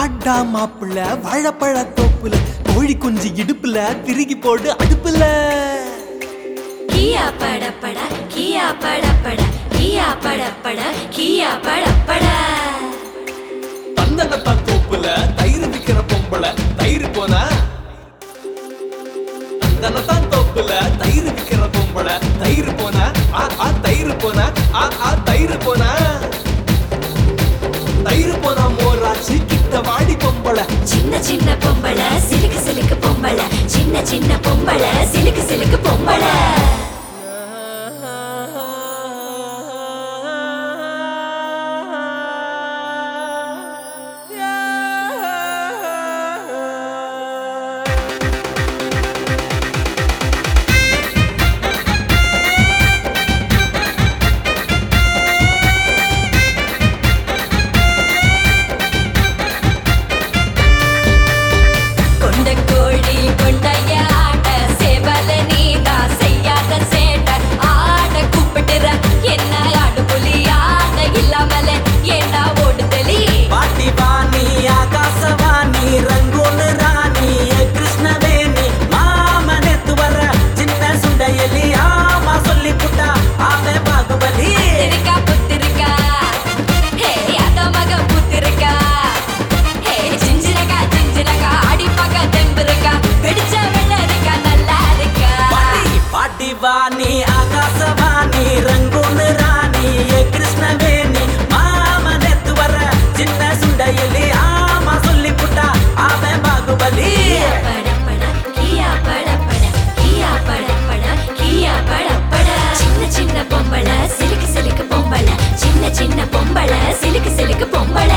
வாடா மாப்பிள்ள வாழைப்பழ தோப்புல கோழி குஞ்சு இடுப்புல திருகி போடு அடுப்புல கியா பட பட கியா பட பட கியா பட பட கியா பட பட தந்தனத்தான் தோப்புல தயிர் விக்கிற பொம்பளை தயிர் போனா தந்தனத்தான் தோப்புல தயிர் விக்கிற பொம்பளை தயிர் போனா ஆ ஆ தயிர் போனா ஆ ஆ தயிர் போனா தயிர் போனா மோராச்சு கிட்ட வாடி பொம்பளை சின்ன சின்ன பொம்பள சிலுக்கு சிலுக்கு பொம்பள சின்ன சின்ன பொம்பள சிலுக்கு சிலுக்கு பொம்பள கொண்ட கோழி கொண்டையாட சேவல நீதா செய்யாத சேட்ட ஆட கூப்பிட்டுற என்ன ஆடு புலி ஆட இல்லாமல என்ன ஓடுதலி பாட்டி வாணி ஆகாசவாணி ரங்கோலு ராணி கிருஷ்ணவேணி மாமனெத்து வர சின்ன சுண்டையலி ஆமா சொல்லி புட்டா ஆமே பாகுபலி புத்திருக்கா புத்திருக்கா ஹே அத மக புத்திருக்கா ஹே சிஞ்சிரக்கா சிஞ்சிரக்கா அடி பக்க தெம்புருக்கா பிடிச்ச வெள்ள இருக்கா நல்லா இருக்கா பாட்டி பாட்டி வாணி ஆகாசவாணி ரங்கோலு ராணி கிருஷ்ணவேணி மாமனெத்து வர சின்ன சுண்டையலி ஆமா சொல்லி புட்டா ஆமே பாகுபலி கியா பட பட கியா பட பட கியா பட பட கியா பட பட சின்ன சின்ன பொம்பள சிலுக்கு சிலுக்கு பொம்பள சின்ன சின்ன பொம்பள சிலுக்கு சிலுக்கு பொம்பள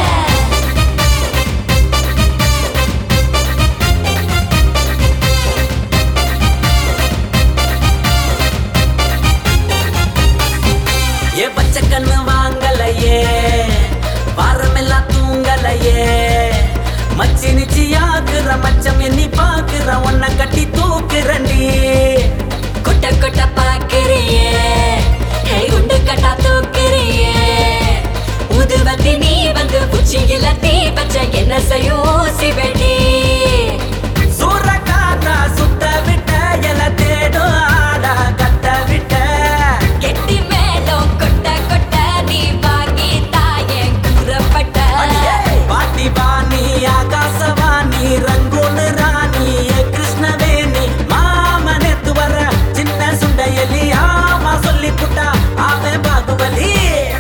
ஏ பச்சை கண்ணு வாங்கலையே வாரமெல்லாம் தூங்கலையே மச்சி நிச்சியாக்குற மச்சம் எண்ணி பாக்குற உன்னை கட்டி தூக்குறண்டி கொட்ட கொட்ட பாக்குறியே ஹே குண்டு கட்டா தூக்குறியே உதுவத்தி நீ வந்து உச்சியில தீ பச்ச என்ன செய்யும் சிவடி சூறக்காத்தா சுத்த விட்ட எல தேடும் ஆடா கத்த விட்ட கெட்டி மேலும் கொட்ட கொட்ட நீ வாங்கி தாயே கூறப்பட்ட அடியே, பாட்டி வாணி ஆகாசவாணி ரங்கோலு ராணி கிருஷ்ணவேணி மாமனெத்து வர சின்ன சுண்டையலி ஆமா சொல்லி புட்டா ஆமே பாகுபலி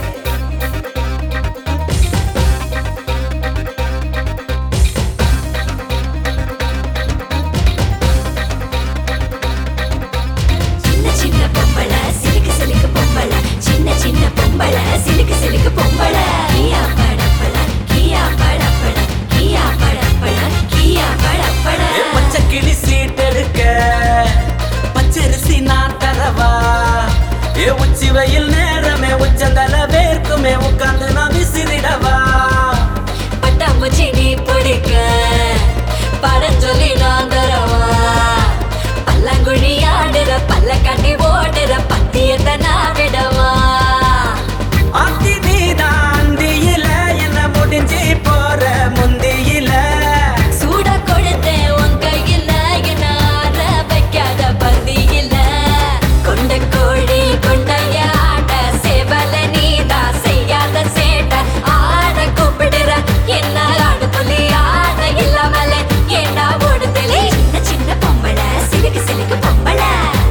சின்ன சின்ன பொம்பள சிலுக்கு சிலுக்கு பொம்பள சின்ன சின்ன பொம்பள சிலுக்கு சிலுக்கு பொம்பள கியா படப்பட கியா படப்பட கியா படப்பட கியா படப்பட ஏ பச்சை கிளி சீட் எடுக்க பச்சரிசி நான் தரவா ஏ உச்சி வெயில் நேரமே உச்சந்தல வேர்க்குமே உட்காந்து நான் விசிறிடவா பட்டாம்பூச்சி நீ பிடிக்க படம் சொல்லி நான் தரவா பல்லாங்குழி ஆடுற பல்ல காட்டி ஓடுற பத்தியத்தை நான் விடவா அத்தி நீதான் அந்தியில என்ன முடிஞ்சு போற முந்தியில சூட கொடுத்தேன் உன் கையில என்ன ஆற வைக்காத பந்தியில கொண்ட கோழி கொண்டையாட சேவல நீதா செய்யாத சேட்ட ஆட கூப்பிடுற என்ன ஆடு புலி ஆட இல்லாமல என்ன ஓடுதலே சின்ன சின்ன பொம்பள சிலுக்கு சிலுக்கு பொம்பள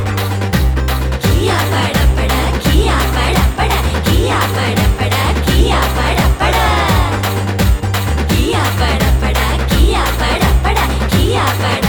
கியா பட பட கியா பட பட கியா பட பட கியா பட பட கியா பட பட கியா பட பட கியா பட